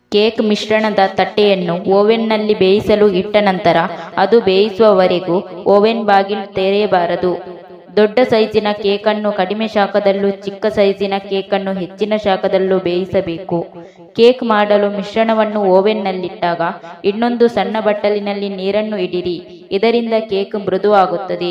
cake ಮಿಶ್ರಣದ ತಟ್ಟೆಯನ್ನು ಓವೆನ್ನಲ್ಲಿ ಬೇಯಿಸಲು ಇಟ್ಟ ನಂತರ ಅದು ಬೇಯಿಸುವವರೆಗೂ ಓವೆನ್ ಬಾಗಿಲು ತೆರೆಯಬಾರದು ದೊಡ್ಡ ಸೈಜಿನ ಕೇಕನ್ನು ಕಡಿಮೆ ಶಾಖದಲ್ಲೂ ಚಿಕ್ಕ ಸೈಜಿನ ಕೇಕನ್ನು ಹೆಚ್ಚಿನ ಶಾಖದಲ್ಲೂ ಬೇಯಿಸಬೇಕು ಕೇಕ್ ಮಾಡಲು ಮಿಶ್ರಣವನ್ನು ಓವೆನ್ನಲ್ಲಿಟ್ಟಾಗ ಇನ್ನೊಂದು ಸಣ್ಣ ಬಟ್ಟಲಿನಲ್ಲಿ ನೀರನ್ನು ಇಡಿರಿ ಇದರಿಂದ ಕೇಕ್ ಮೃದುವಾಗುತ್ತದೆ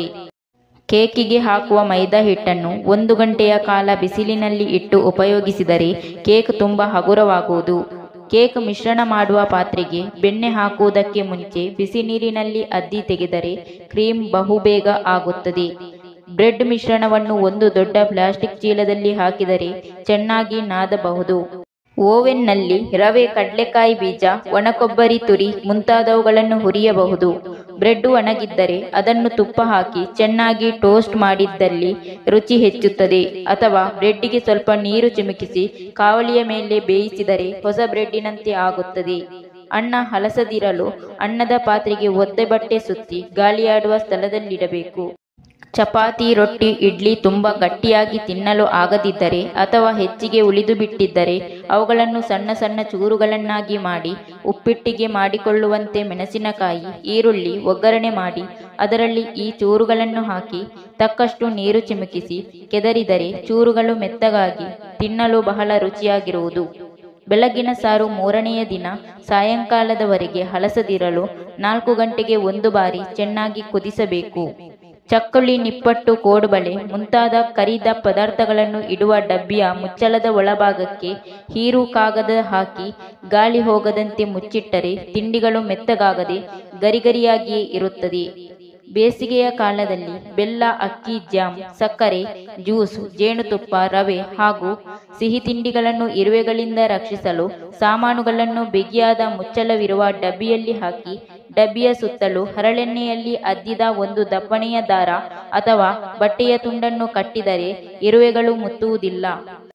ಕೇಕಿಗೆ ಹಾಕುವ ಮೈದಾ ಹಿಟ್ಟನ್ನು ಒಂದು ಗಂಟೆಯ ಕಾಲ ಬಿಸಿಲಿನಲ್ಲಿ ಇಟ್ಟು ಉಪಯೋಗಿಸಿದರೆ ಕೇಕ್ ತುಂಬ ಹಗುರವಾಗುವುದು ಕೇಕ್ ಮಿಶ್ರಣ ಮಾಡುವ ಪಾತ್ರೆಗೆ ಬೆಣ್ಣೆ ಹಾಕುವುದಕ್ಕೆ ಮುಂಚೆ ಬಿಸಿ ನೀರಿನಲ್ಲಿ ಅದ್ದಿ ತೆಗೆದರೆ ಕ್ರೀಮ್ ಬಹುಬೇಗ ಆಗುತ್ತದೆ ಬ್ರೆಡ್ ಮಿಶ್ರಣವನ್ನು ಒಂದು ದೊಡ್ಡ ಪ್ಲಾಸ್ಟಿಕ್ ಚೀಲದಲ್ಲಿ ಹಾಕಿದರೆ ಚೆನ್ನಾಗಿ ನಾದಬಹುದು ಓವೆನ್ನಲ್ಲಿ ರವೆ ಕಡಲೆಕಾಯಿ ಬೀಜ ಒಣಕೊಬ್ಬರಿ ತುರಿ ಮುಂತಾದವುಗಳನ್ನು ಹುರಿಯಬಹುದು ಬ್ರೆಡ್ ಒಣಗಿದ್ದರೆ ಅದನ್ನು ತುಪ್ಪ ಹಾಕಿ ಚೆನ್ನಾಗಿ ಟೋಸ್ಟ್ ಮಾಡಿದ್ದಲ್ಲಿ ರುಚಿ ಹೆಚ್ಚುತ್ತದೆ ಅಥವಾ ಬ್ರೆಡ್ಡಿಗೆ ಸ್ವಲ್ಪ ನೀರು ಚಿಮುಕಿಸಿ ಕಾವಲಿಯ ಮೇಲೆ ಬೇಯಿಸಿದರೆ ಹೊಸ ಬ್ರೆಡ್ಡಿನಂತೆ ಆಗುತ್ತದೆ ಅನ್ನ ಹಲಸದಿರಲು ಅನ್ನದ ಪಾತ್ರೆಗೆ ಒದ್ದೆ ಬಟ್ಟೆ ಸುತ್ತಿ ಗಾಳಿಯಾಡುವ ಸ್ಥಳದಲ್ಲಿಡಬೇಕು ಚಪಾತಿ ರೊಟ್ಟಿ ಇಡ್ಲಿ ತುಂಬ ಗಟ್ಟಿಯಾಗಿ ತಿನ್ನಲು ಆಗದಿದ್ದರೆ ಅಥವಾ ಹೆಚ್ಚಿಗೆ ಉಳಿದು ಬಿಟ್ಟಿದ್ದರೆ ಅವುಗಳನ್ನು ಸಣ್ಣ ಸಣ್ಣ ಚೂರುಗಳನ್ನಾಗಿ ಮಾಡಿ ಉಪ್ಪಿಟ್ಟಿಗೆ ಮಾಡಿಕೊಳ್ಳುವಂತೆ ಮೆಣಸಿನಕಾಯಿ ಈರುಳ್ಳಿ ಒಗ್ಗರಣೆ ಮಾಡಿ ಅದರಲ್ಲಿ ಈ ಚೂರುಗಳನ್ನು ಹಾಕಿ ತಕ್ಕಷ್ಟು ನೀರು ಚಿಮುಕಿಸಿ ಕೆದರಿದರೆ ಚೂರುಗಳು ಮೆತ್ತಗಾಗಿ ತಿನ್ನಲು ಬಹಳ ರುಚಿಯಾಗಿರುವುದು ಬೆಳಗಿನ ಸಾರು ಮೂರನೆಯ ದಿನ ಸಾಯಂಕಾಲದವರೆಗೆ ಹಲಸದಿರಲು ನಾಲ್ಕು ಗಂಟೆಗೆ ಒಂದು ಬಾರಿ ಚೆನ್ನಾಗಿ ಕುದಿಸಬೇಕು ಚಕ್ಕುಳಿ ನಿಪ್ಪಟ್ಟು ಕೋಡುಬಳೆ ಮುಂತಾದ ಕರಿದ ಪದಾರ್ಥಗಳನ್ನು ಇಡುವ ಡಬ್ಬಿಯ ಮುಚ್ಚಳದ ಒಳಭಾಗಕ್ಕೆ ಹೀರು ಕಾಗದ ಹಾಕಿ ಗಾಳಿ ಹೋಗದಂತೆ ಮುಚ್ಚಿಟ್ಟರೆ ತಿಂಡಿಗಳು ಮೆತ್ತಗಾಗದೆ ಗರಿಗರಿಯಾಗಿಯೇ ಇರುತ್ತದೆ ಬೇಸಿಗೆಯ ಕಾಲದಲ್ಲಿ ಬೆಲ್ಲ ಅಕ್ಕಿ ಜಾಮ್ ಸಕ್ಕರೆ ಜ್ಯೂಸ್ ಜೇನುತುಪ್ಪ ರವೆ ಹಾಗೂ ಸಿಹಿ ತಿಂಡಿಗಳನ್ನು ಇರುವೆಗಳಿಂದ ರಕ್ಷಿಸಲು ಸಾಮಾನುಗಳನ್ನು ಬಿಗಿಯಾದ ಮುಚ್ಚಳವಿರುವ ಡಬ್ಬಿಯಲ್ಲಿ ಹಾಕಿ ಡಬ್ಬಿಯ ಸುತ್ತಲೂ ಹರಳೆಣ್ಣೆಯಲ್ಲಿ ಅದ್ದಿದ ಒಂದು ದಪ್ಪನೆಯ ದಾರ ಅಥವಾ ಬಟ್ಟೆಯ ತುಂಡನ್ನು ಕಟ್ಟಿದರೆ ಇರುವೆಗಳು ಮುತ್ತುವುದಿಲ್ಲ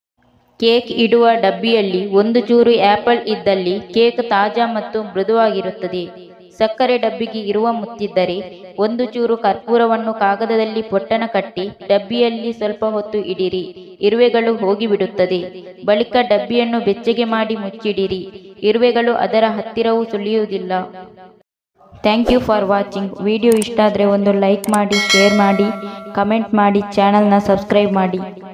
ಕೇಕ್ ಇಡುವ ಡಬ್ಬಿಯಲ್ಲಿ ಒಂದು ಚೂರು ಆಪಲ್ ಇದ್ದಲ್ಲಿ ಕೇಕ್ ತಾಜಾ ಮತ್ತು ಮೃದುವಾಗಿರುತ್ತದೆ ಸಕ್ಕರೆ ಡಬ್ಬಿಗೆ ಇರುವ ಮುತ್ತಿದ್ದರೆ ಒಂದು ಚೂರು ಕರ್ಪೂರವನ್ನು ಕಾಗದದಲ್ಲಿ ಪೊಟ್ಟಣ ಕಟ್ಟಿ ಡಬ್ಬಿಯಲ್ಲಿ ಸ್ವಲ್ಪ ಹೊತ್ತು ಇಡಿರಿ ಇರುವೆಗಳು ಹೋಗಿಬಿಡುತ್ತದೆ ಬಳಿಕ ಡಬ್ಬಿಯನ್ನು ಬೆಚ್ಚಗೆ ಮಾಡಿ ಮುಚ್ಚಿಡಿರಿ ಇರುವೆಗಳು ಅದರ ಹತ್ತಿರವೂ ಸುಳಿಯುವುದಿಲ್ಲ thank you for watching video ಇಷ್ಟ ಆದರೆ ಒಂದು ಲೈಕ್ ಮಾಡಿ ಶೇರ್ ಮಾಡಿ ಕಮೆಂಟ್ ಮಾಡಿ ಚಾನಲ್ನ ಸಬ್ಸ್ಕ್ರೈಬ್ ಮಾಡಿ